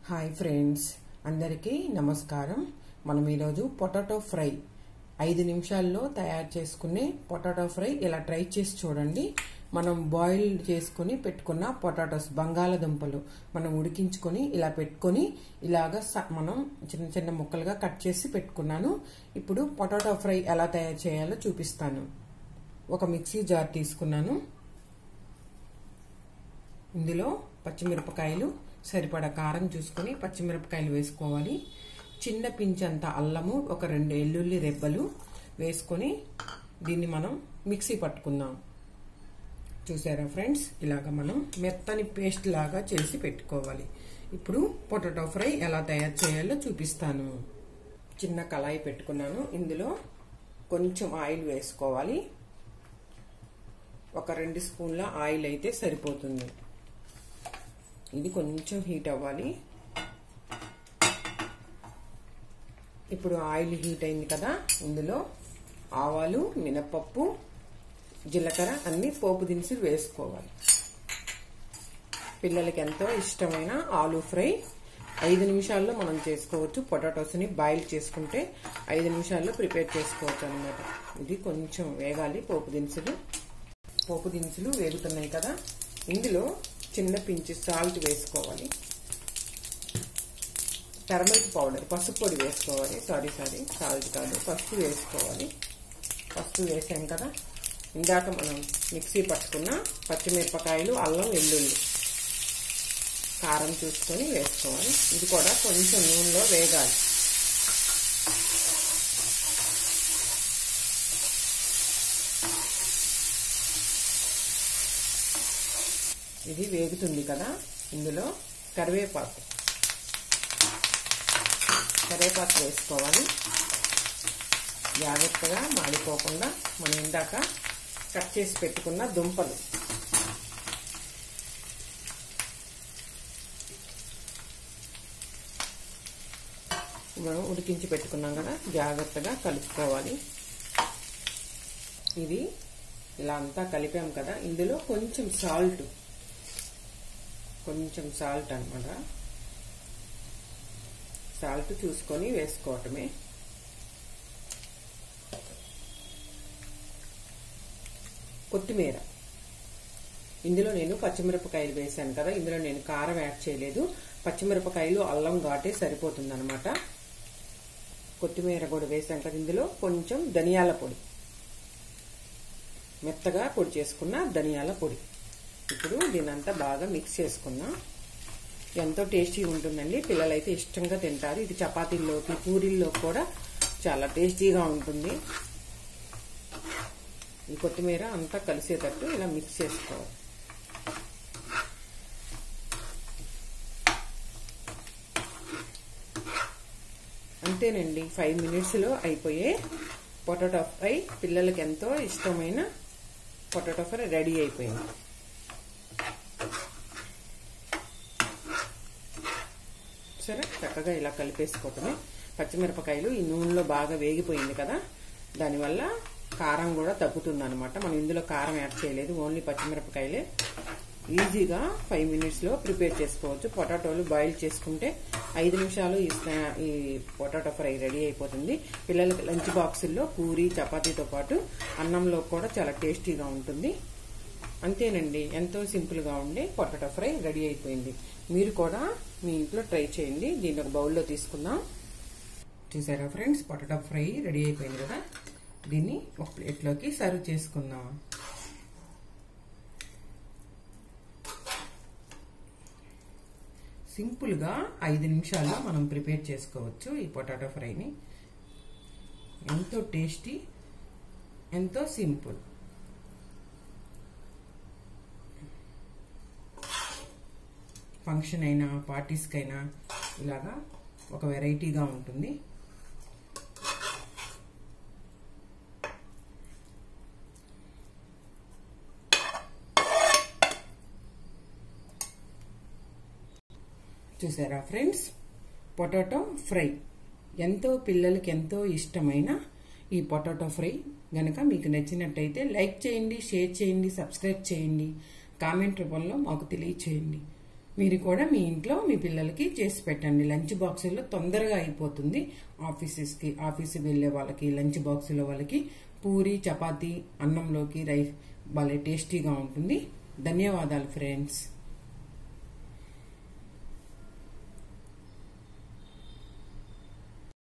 hi friends అందరికీ నమస్కారం మనం ఈరోజు పొటాటో ఫ్రై ఐదు నిమిషాల్లో తయారు చేసుకునే పొటాటో ఫ్రై ఇలా ట్రై చేసి చూడండి మనం బాయిల్ చేసుకుని పెట్టుకున్న పొటాటోస్ బంగాళదుంపలు మనం ఉడికించుకొని ఇలా పెట్టుకొని ఇలాగ స- మనం చిన్న చిన్న ముక్కలుగా కట్ చేసి పెట్టుకున్నాను ఇప్పుడు పొటాటో ఫ్రై ఎలా తయారు చేయాలో చూపిస్తాను ఒక మిక్సీ జార్ తీసుకున్నాను ఇందులో పచ్చిమిరపకాయలు సరిపడా కారం చూసుకొని పచ్చిమిరపకాయలు వేసుకోవాలి చిన్న పించంత అల్లము ఒక రెండు ఎల్లుల్లి రెబ్బలు వేసుకొని దీన్ని మనం మిక్సీ పట్టుకుందాం చూసారా ఫ్రెండ్స్ ఇలాగ మనం మెత్తని పేస్ట్ లాగా చేసి పెట్టుకోవాలి ఇప్పుడు పొటాటో ఫ్రై ఎలా తయారు చేయాలో చూపిస్తాను చిన్న కళాయి పెట్టుకున్నాను ఇందులో కొంచెం ఆయిల్ వేసుకోవాలి ఒక రెండు స్పూన్ల ఆయిల్ అయితే సరిపోతుంది ఇది కొంచెం హీట్ అవ్వాలి ఇప్పుడు ఆయిల్ హీట్ అయింది కదా ఇందులో ఆవాలు మినపప్పు జీలకర్ర అన్ని పోపు దినుసులు వేసుకోవాలి పిల్లలకి ఎంతో ఇష్టమైన ఆలూ ఫ్రై ఐదు నిమిషాల్లో మనం చేసుకోవచ్చు పొటాటోస్ని బాయిల్ చేసుకుంటే ఐదు నిమిషాల్లో ప్రిపేర్ చేసుకోవచ్చు అనమాట ఇది కొంచెం వేగాలి పోపు దినుసులు పోపు దినుసులు వేగుతున్నాయి కదా ఇందులో చిన్న పించి సాల్ట్ వేసుకోవాలి టర్మరిక్ పౌడర్ పసుపు పొడి వేసుకోవాలి సారీ సారీ సాల్ట్ కాదు పసుపు వేసుకోవాలి పసుపు వేసాం కదా ఇందాక మనం మిక్సీ పట్టుకున్న పచ్చిమిరపకాయలు అల్లం వెల్లుల్లి కారం చూసుకొని వేసుకోవాలి ఇది కూడా కొంచెం నూనెలో వేగాలి ఇది వేగుతుంది కదా ఇందులో కరివేపాకు కరివేపాకు వేసుకోవాలి జాగ్రత్తగా మాడిపోకుండా మనం ఇందాక కట్ చేసి పెట్టుకున్న దుంపలు మనం ఉడికించి పెట్టుకున్నాం కదా జాగ్రత్తగా కలుపుకోవాలి ఇది ఇలా అంతా కలిపాం కదా ఇందులో కొంచెం సాల్ట్ కొంచెం సాల్ట్ అనమాట సాల్ట్ చూసుకొని వేసుకోవటమే కొత్తిమీర ఇందులో నేను పచ్చిమిరపకాయలు వేసాను కదా ఇందులో నేను కారం యాడ్ చేయలేదు పచ్చిమిరపకాయలు అల్లం ఘాటే సరిపోతుంది అనమాట కొత్తిమీర కూడా వేసాం కదా ఇందులో కొంచెం ధనియాల పొడి మెత్తగా పొడి చేసుకున్న ధనియాల పొడి ఇప్పుడు దీనంతా బాగా మిక్స్ చేసుకున్నాం ఎంతో టేస్టీ ఉంటుందండి పిల్లలైతే ఇష్టంగా తింటారు ఇది చపాతీల్లోకి పూరీల్లో కూడా చాలా టేస్టీగా ఉంటుంది ఈ కొత్తిమీర అంతా కలిసేటట్టు ఇలా మిక్స్ చేసుకోవాలి అంతేనండి ఫైవ్ మినిట్స్లో అయిపోయే పొటాటో ఫ్రై పిల్లలకి ఎంతో ఇష్టమైన పొటాటో ఫ్రై రెడీ అయిపోయింది సరే చక్కగా ఇలా కలిపేసుకోవటమే పచ్చిమిరపకాయలు ఈ నూనెలో బాగా వేగిపోయింది కదా దానివల్ల కారం కూడా తగ్గుతుంది అనమాట మనం ఇందులో కారం యాడ్ చేయలేదు ఓన్లీ పచ్చిమిరపకాయలే ఈజీగా ఫైవ్ మినిట్స్లో ప్రిపేర్ చేసుకోవచ్చు పొటాటోలు బాయిల్ చేసుకుంటే ఐదు నిమిషాలు ఈ స్నా- ఈ పొటాటో ఫ్రై రెడీ అయిపోతుంది పిల్లలకి లంచ్ బాక్సుల్లో పూరి చపాతీతో పాటు అన్నంలో కూడా చాలా టేస్టీగా ఉంటుంది అంతేనండి ఎంతో సింపుల్గా ఉండే పొటాటో ఫ్రై రెడీ అయిపోయింది మీరు కూడా మీ ఇంట్లో ట్రై చేయండి దీన్ని ఒక బౌల్లో తీసుకుందాం చూసారా ఫ్రెండ్స్ పొటాటో ఫ్రై రెడీ అయిపోయింది కదా దీన్ని ఒక ప్లేట్లోకి సర్వ్ చేసుకుందాం సింపుల్గా ఐదు నిమిషాల్లో మనం ప్రిపేర్ చేసుకోవచ్చు ఈ పొటాటో ఫ్రైని ఎంతో టేస్టీ ఎంతో సింపుల్ ఫంక్షన్ అయినా పార్టీస్కైనా ఇలాగా ఒక వెరైటీగా ఉంటుంది చూసారా ఫ్రెండ్స్ పొటాటో ఫ్రై ఎంతో పిల్లలకి ఎంతో ఇష్టమైన ఈ పొటాటో ఫ్రై గనక మీకు నచ్చినట్టయితే లైక్ చేయండి షేర్ చేయండి సబ్స్క్రైబ్ చేయండి కామెంట్ రూపంలో మాకు తెలియచేయండి మీరు కూడా మీ ఇంట్లో మీ పిల్లలకి చేసి పెట్టండి లంచ్ బాక్సుల్లో తొందరగా అయిపోతుంది ఆఫీసెస్కి ఆఫీస్కి వెళ్ళే వాళ్ళకి లంచ్ బాక్సులో వాళ్ళకి పూరి చపాతీ అన్నంలోకి రైస్ భలే టేస్టీగా ఉంటుంది ధన్యవాదాలు ఫ్రెండ్స్